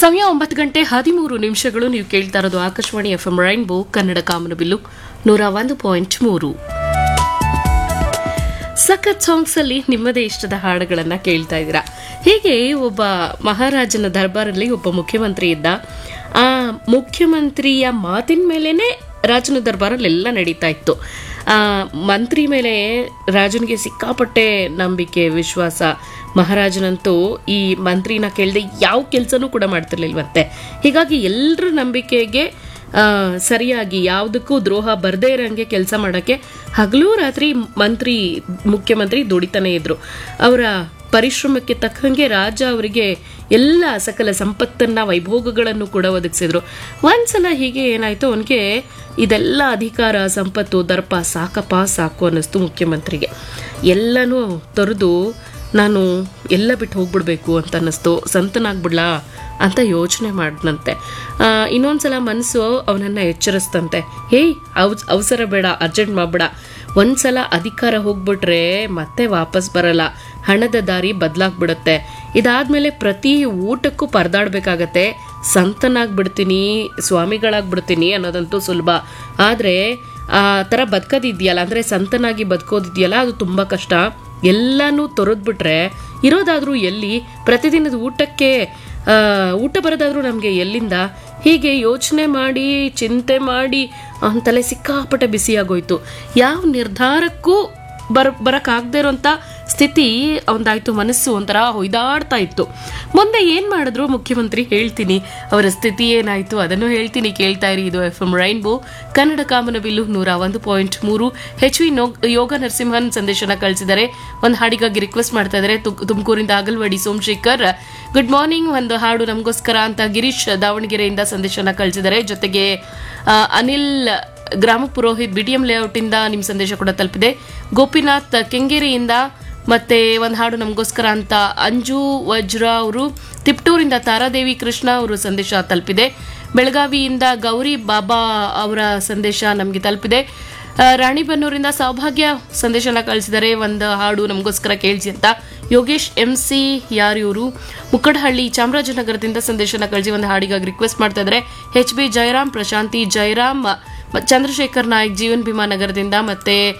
ಸಮಯ ಒಂಬತ್ತು ಗಂಟೆ ಹದಿಮೂರು ನಿಮಿಷಗಳು ನೀವು ಕೇಳ್ತಾ ಇರೋದು Akashvani F M rainbow Kannada ಕಾಮನಬಿಲ್ಲು ನೂರ ಒಂದು ಪಾಯಿಂಟ್ ಮೂರು ಸಖತ್ ಸಾಂಗ್ಸ್ ಅಲ್ಲಿ ನಿಮ್ಮದೇ ಇಷ್ಟದ ಹಾಡುಗಳನ್ನ ಕೇಳ್ತಾ ಇದ್ದೀರಾ ಹೀಗೆ ಒಬ್ಬ ಮಹಾರಾಜನ ದರ್ಬಾರಲ್ಲಿ ಒಬ್ಬ ಮುಖ್ಯಮಂತ್ರಿ ಇದ್ದ ಆ ಮುಖ್ಯಮಂತ್ರಿಯ ಮಾತಿನ ಮೇಲೇನೆ ರಾಜನ ದರ್ಬಾರಲ್ಲೆಲ್ಲ ನಡೀತಾ ಇತ್ತು ಆ ಮಂತ್ರಿ ಮೇಲೆ ರಾಜನಿಗೆ ಸಿಕ್ಕಾಪಟ್ಟೆ ನಂಬಿಕೆ ವಿಶ್ವಾಸ ಮಹಾರಾಜನಂತೂ ಈ ಮಂತ್ರಿನ ಕೇಳದೆ ಯಾವ ಕೆಲಸನೂ ಕೂಡ ಮಾಡ್ತಿರ್ಲಿಲ್ವಂತೆ ಹೀಗಾಗಿ ಎಲ್ಲರ ನಂಬಿಕೆಗೆ ಆ, ಸರಿಯಾಗಿ ಯಾವುದಕ್ಕೂ ದ್ರೋಹ ಬರದೇ ಇರೋಂಗೆ ಕೆಲಸ ಮಾಡೋಕ್ಕೆ ಹಗಲು ರಾತ್ರಿ ಮಂತ್ರಿ ಮುಖ್ಯಮಂತ್ರಿ ದುಡಿತಾನೆ ಇದ್ರು ಅವರ ಪರಿಶ್ರಮಕ್ಕೆ ತಕ್ಕಂಗೆ ರಾಜ ಅವರಿಗೆ ಎಲ್ಲ ಸಕಲ ಸಂಪತ್ತನ್ನ ವೈಭೋಗಗಳನ್ನು ಕೂಡ ಒದಗಿಸಿದ್ರು ಒಂದ್ಸಲ ಹೀಗೆ ಏನಾಯ್ತು ಅವನಿಗೆ ಇದೆಲ್ಲ ಅಧಿಕಾರ ಸಂಪತ್ತು ದರ್ಪ ಸಾಕಪ್ಪ ಸಾಕು ಅನ್ನಿಸ್ತು ಮುಖ್ಯಮಂತ್ರಿಗೆ ಎಲ್ಲನೂ ತೊರೆದು ನಾನು ಎಲ್ಲ ಬಿಟ್ಟು ಹೋಗ್ಬಿಡ್ಬೇಕು ಅಂತ ಅನ್ನಿಸ್ತು ಸಂತನಾಗ್ಬಿಡ್ಲಾ ಅಂತ ಯೋಚನೆ ಮಾಡಿದಂತೆ ಇನ್ನೊಂದ್ಸಲ ಮನಸ್ಸು ಅವನನ್ನು ಎಚ್ಚರಿಸ್ತಂತೆ ಹೇಯ್ ಅವ್ ಅವಸರ ಬೇಡ ಅರ್ಜೆಂಟ್ ಮಾಡ್ಬೇಡ ಒಂದ್ಸಲ ಅಧಿಕಾರ ಹೋಗ್ಬಿಟ್ರೆ ಮತ್ತೆ ವಾಪಸ್ ಬರಲ್ಲ ಹಣದ ದಾರಿ ಬದಲಾಗ್ಬಿಡುತ್ತೆ ಇದಾದ್ಮೇಲೆ ಪ್ರತಿ ಊಟಕ್ಕೂ ಪರದಾಡ್ಬೇಕಾಗತ್ತೆ ಸಂತನಾಗ್ಬಿಡ್ತೀನಿ ಸ್ವಾಮಿಗಳಾಗ್ಬಿಡ್ತೀನಿ ಅನ್ನೋದಂತೂ ಸುಲಭ ಆದರೆ ಆ ಥರ ಬದುಕೋದಿದೆಯಲ್ಲ ಅಂದರೆ ಸಂತನಾಗಿ ಬದುಕೋದಿದೆಯಲ್ಲ ಅದು ತುಂಬ ಕಷ್ಟ ಎಲ್ಲನೂ ತೊರೆದ್ಬಿಟ್ರೆ ಇರೋದಾದ್ರೂ ಎಲ್ಲಿ ಪ್ರತಿದಿನದ ಊಟಕ್ಕೆ ಆ, ಊಟ ಬರೋದಾದ್ರೂ ನಮಗೆ ಎಲ್ಲಿಂದ ಹೀಗೆ ಯೋಚನೆ ಮಾಡಿ ಚಿಂತೆ ಮಾಡಿ ಅವನ ತಲೆ ಸಿಕ್ಕಾಪಟ್ಟೆ ಬಿಸಿಯಾಗೋಯ್ತು ಯಾವ ನಿರ್ಧಾರಕ್ಕೂ ಬರ ಬರೋಕ್ಕಾಗದೇ ಇರೋಂಥ ಸ್ಥಿತಿ ಅವನದಾಯ್ತು ಮನಸ್ಸು ಒಂಥರ ಹೊಯ್ದಾಡ್ತಾ ಇತ್ತು ಮುಂದೆ ಏನು ಮಾಡಿದ್ರು ಮುಖ್ಯಮಂತ್ರಿ ಹೇಳ್ತೀನಿ ಅವರ ಸ್ಥಿತಿ ಏನಾಯ್ತು ಅದನ್ನು ಹೇಳ್ತೀನಿ ಕೇಳ್ತಾ ಇರಿ ಇದು ಎಫ್ ಎಂ ರೈನ್ಬೋ ಕನ್ನಡ ಕಾಮನಬಿಲ್ಲು ನೂರ ಒಂದು ಪಾಯಿಂಟ್ ಮೂರು ಹೆಚ್ ವಿ ಯೋಗ ನರಸಿಂಹನ್ ಸಂದೇಶನ ಕಳಿಸಿದ್ದಾರೆ ಒಂದು ಹಾಡಿಗಾಗಿ ರಿಕ್ವೆಸ್ಟ್ ಮಾಡ್ತಾ ಇದ್ದಾರೆ ತು- ತುಮಕೂರಿಂದ ಅಗಲ್ವಾಡಿ ಸೋಮಶೇಖರ್ ಗುಡ್ ಮಾರ್ನಿಂಗ್ ಒಂದು ಹಾಡು ನಮಗೋಸ್ಕರ ಅಂತ ಗಿರೀಶ್ ದಾವಣಗೆರೆಯಿಂದ ಸಂದೇಶನ ಕಳಿಸಿದ್ದಾರೆ ಜೊತೆಗೆ ಆ, ಅನಿಲ್ ಗ್ರಾಮ ಪುರೋಹಿತ್ ಬಿಡಿಎಂ ಲೇಔಟಿಂದ ನಿಮ್ಮ ಸಂದೇಶ ಕೂಡ ತಲುಪಿದೆ ಗೋಪಿನಾಥ್ ಕೆಂಗೇರಿಯಿಂದ ಮತ್ತೆ ಒಂದು ಹಾಡು ನಮಗೋಸ್ಕರ ಅಂತ ಅಂಜು ವಜ್ರ ಅವರು ತಿಪ್ಟೂರಿಂದ ತಾರಾದೇವಿ ಕೃಷ್ಣ ಅವರು ಸಂದೇಶ ತಲುಪಿದೆ ಬೆಳಗಾವಿಯಿಂದ ಗೌರಿ ಬಾಬಾ ಅವರ ಸಂದೇಶ ನಮಗೆ ತಲುಪಿದೆ ಆ, ರಾಣಿಬೆನ್ನೂರಿಂದ ಸೌಭಾಗ್ಯ ಸಂದೇಶನ ಕಳಿಸಿದರೆ ಒಂದು ಹಾಡು ನಮಗೋಸ್ಕರ ಕೇಳಿಸಿ ಅಂತ ಯೋಗೇಶ್ ಎಂ ಸಿ ಯಾರು ಇವರು ಮುಕ್ಕಡಹಳ್ಳಿ ಚಾಮರಾಜನಗರದಿಂದ ಸಂದೇಶನ ಕಳಿಸಿ ಒಂದು ಹಾಡಿಗಾಗಿ ರಿಕ್ವೆಸ್ಟ್ ಮಾಡ್ತಾ ಇದ್ದಾರೆ ಎಚ್ ಬಿ ಜಯರಾಮ್ ಪ್ರಶಾಂತಿ ಜಯರಾಮ್ ಮ- ಚಂದ್ರಶೇಖರ್ ನಾಯ್ಕ್ ಜೀವನ್ ಭೀಮಾ ನಗರದಿಂದ ಮತ್ತೆ